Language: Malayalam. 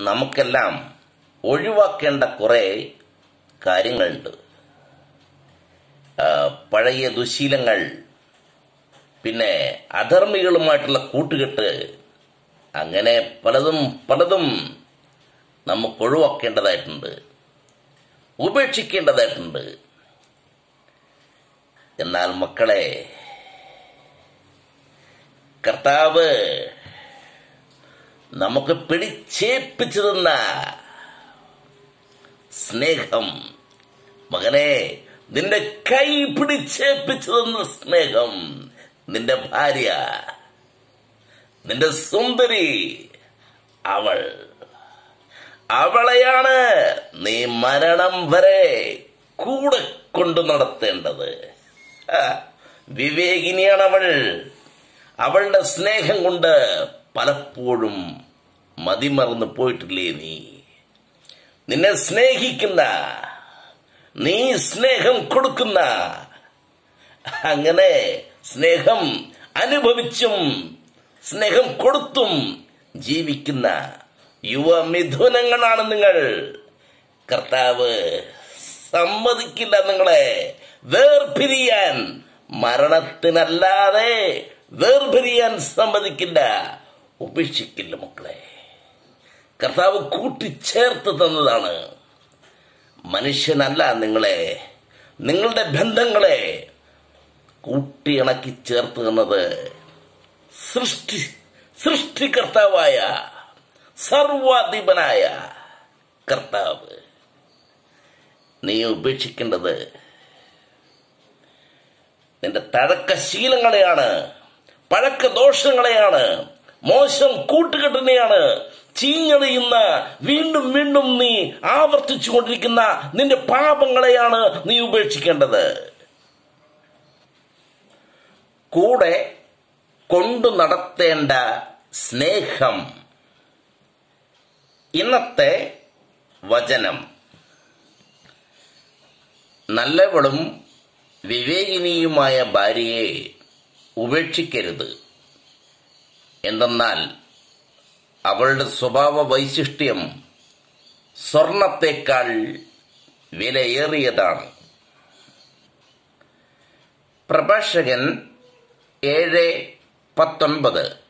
നമുക്കെല്ലാം ഒഴിവാക്കേണ്ട കുറെ കാര്യങ്ങളുണ്ട് ആ, പഴയ ദുശീലങ്ങൾ പിന്നെ അധർമ്മികളുമായിട്ടുള്ള കൂട്ടുകെട്ട് അങ്ങനെ പലതും പലതും നമുക്ക് ഒഴിവാക്കേണ്ടതായിട്ടുണ്ട് ഉപേക്ഷിക്കേണ്ടതായിട്ടുണ്ട് എന്നാൽ മക്കളെ കർത്താവ് നമുക്ക് പിടിച്ചേൽപ്പിച്ചു തന്ന സ്നേഹം മകനെ നിന്റെ കൈ പിടിച്ചേൽപ്പിച്ചു തന്ന സ്നേഹം നിന്റെ ഭാര്യ നിന്റെ സുന്ദരി അവൾ അവളെയാണ് നീ മരണം വരെ കൂടെ കൊണ്ടു നടത്തേണ്ടത് ആ, വിവേകിനിയാണ് അവൾ അവളുടെ സ്നേഹം കൊണ്ട് പലപ്പോഴും മതിമറന്ന് പോയിട്ടില്ലേ നീ നിന്നെ സ്നേഹിക്കുന്ന നീ സ്നേഹം കൊടുക്കുന്ന അങ്ങനെ സ്നേഹം അനുഭവിച്ചും സ്നേഹം കൊടുത്തും ജീവിക്കുന്ന യുവമിഥുനങ്ങളാണ് നിങ്ങൾ കർത്താവ് സമ്മതിക്കില്ല നിങ്ങളെ വേർപിരിയാൻ മരണത്തിനല്ലാതെ വേർപിരിയാൻ സമ്മതിക്കില്ല ഉപേക്ഷിക്കില്ല മക്കളെ കർത്താവ് കൂട്ടിച്ചേർത്ത് തന്നതാണ് മനുഷ്യനല്ല നിങ്ങളെ നിങ്ങളുടെ ബന്ധങ്ങളെ കൂട്ടിയിണക്കി ചേർത്ത് തന്നത് സൃഷ്ടി സൃഷ്ടികർത്താവായ സർവാധിപനായ കർത്താവ് നീ ഉപേക്ഷിക്കേണ്ടത് നിന്റെ തഴക്ക ശീലങ്ങളെയാണ് പഴക്ക ദോഷങ്ങളെയാണ് മോശം കൂട്ടുകെട്ടിനെയാണ് ചീഞ്ഞളിയുന്ന വീണ്ടും വീണ്ടും നീ ആവർത്തിച്ചു കൊണ്ടിരിക്കുന്ന നിന്റെ പാപങ്ങളെയാണ് നീ ഉപേക്ഷിക്കേണ്ടത് കൂടെ കൊണ്ടു നടത്തേണ്ട സ്നേഹം ഇന്നത്തെ വചനം നല്ലവളും വിവേകിനിയുമായ ഭാര്യയെ ഉപേക്ഷിക്കരുത് എന്തെന്നാൽ അവളുടെ സ്വഭാവ വൈശിഷ്ട്യം സ്വർണത്തേക്കാൾ വിലയേറിയതാണ് പ്രഭാഷകൻ ഏഴ് പത്തൊൻപത്